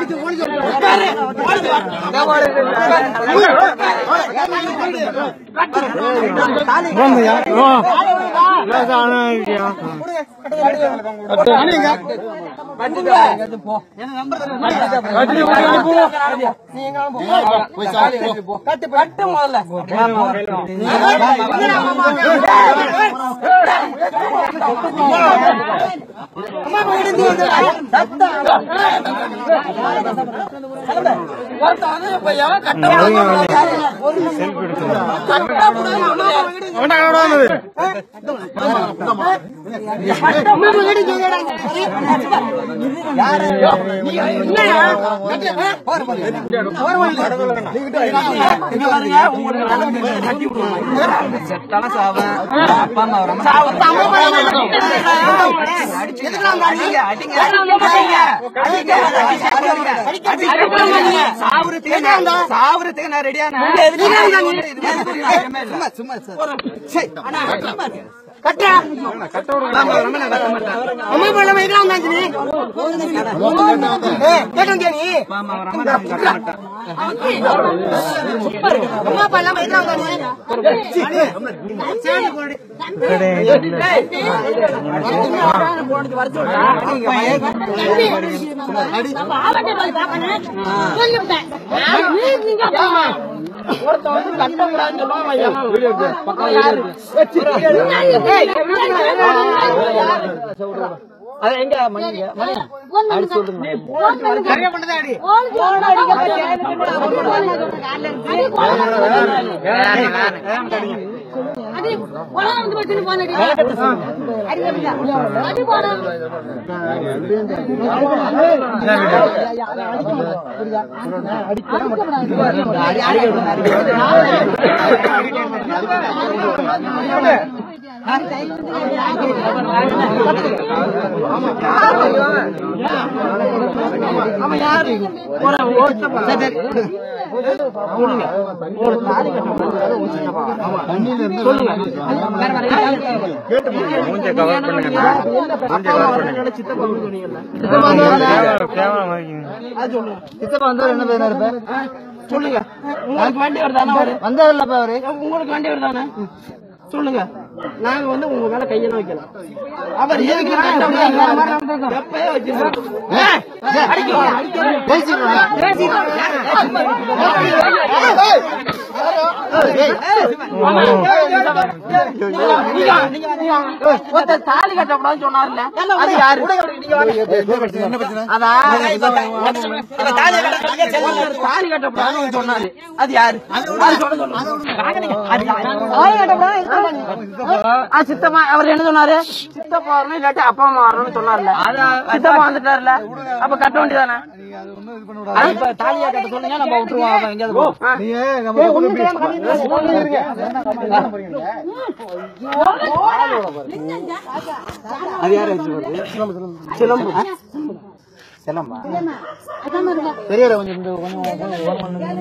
சாவுறதுக்கு நான் ரெடியா சொல்லுங்க உங்களுக்கு வண்டி வருதானே அவரு வந்ததில்லப்பா அவரு உங்களுக்கு வண்டி வருதானே சொல்லுங்க நாங்க வந்து உங்க மேல கையெல்லாம் வைக்கலாம் அவர் எதுக்கு எப்பயே வச்சிருக்கோம் ஒருத்தர் தாலி கட்டக்கூடாதுன்னு சொன்னார்ல அது யாரு அதான் ஒருத்தர் தாலி கட்டக்கூடாதுன்னு சொன்னாரு அது யாரு அது சொல்ல சொல்லுங்க. அது யாரு? தாலி கட்டக்கூடாது ஆ, சித்தப்பா அவர் என்ன சொன்னாரு சித்தப்பா வரணும் இல்லாட்டி அப்பா அம்மா வரணும்னு சொன்னார்ல சித்தப்பா வந்துட்டாருல அப்ப கட்ட வேண்டியதானே தாலியா கட்ட சொல்லுங்க நம்ம விட்டுருவோம் அவன் எங்கேயாவது போ. அது யாரு சிலம்பு பெரியவரை கொஞ்சம் இந்த கொஞ்சம்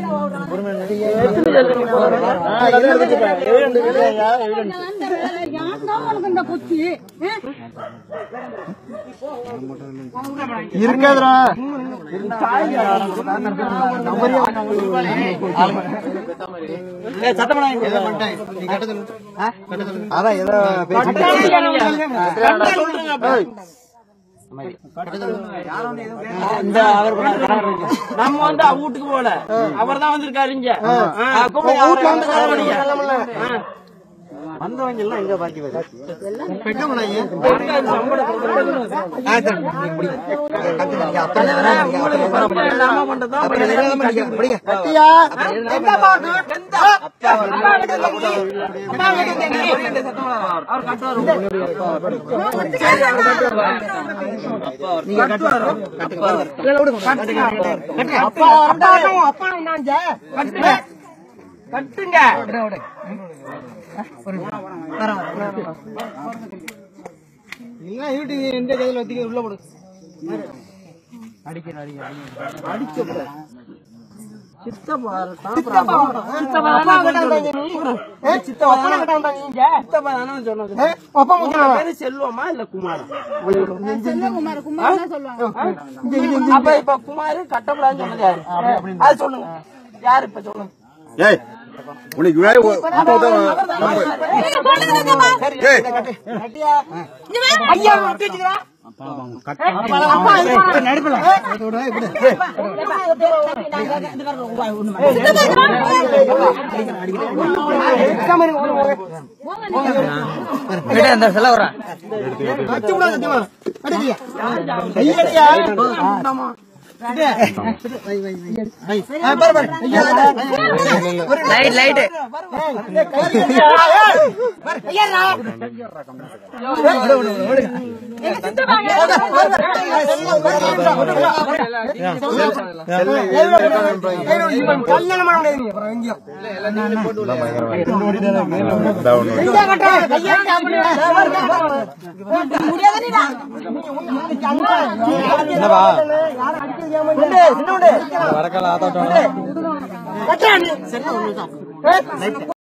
இருக்காதுடா அதான் ஏதோ இந்த அவர் நம்ம வந்து அவ வீட்டுக்கு போல அவர் தான் வந்திருக்காரு இங்க ஆ, கூப்பிடுங்க, அவரை வந்து கதை பண்ணிக்க. வந்தவங்க எல்லாம் எங்க பாக்கி வருது தலைவரே, உங்களுக்கு பொறுப்பு இல்லாம பண்றதுதான் அப்புறம் எதுக்கு கட்டியா எந்தப்பா வரணும்? எந்த? அப்பா வீட்டு தங்கி. அப்பா வீட்டு தங்கி. அவர் கட்டுவாரு. சரி, அவர் கட்டுவாரு. கட்டுவாரு. கட்டுங்க. அப்பா வரட்டும். கட்டுங்க. கட்டுங்க இல்ல வீட்டுக்கு எந்த கையில வச்சுக்க உள்ள போடு சித்தப்பா சித்தப்பா சித்தப்பா சித்தப்பா தானே சொன்னது பேரு செல்வமா இல்ல குமாரா செல்வகுமார் குமார் தான் சொல்லுவாங்க அப்ப இப்ப குமாரு கட்டப்படாதுன்னு சொன்னது யாரு அது சொல்லுங்க யாரு இப்ப சொல்லுங்க ஏய் உனக்கு வேற ஒரு- நம்ம- ஏய் ஐயா ஒட்டி வச்சுக்கிறா வடக்கால ஆத்தாட்டம்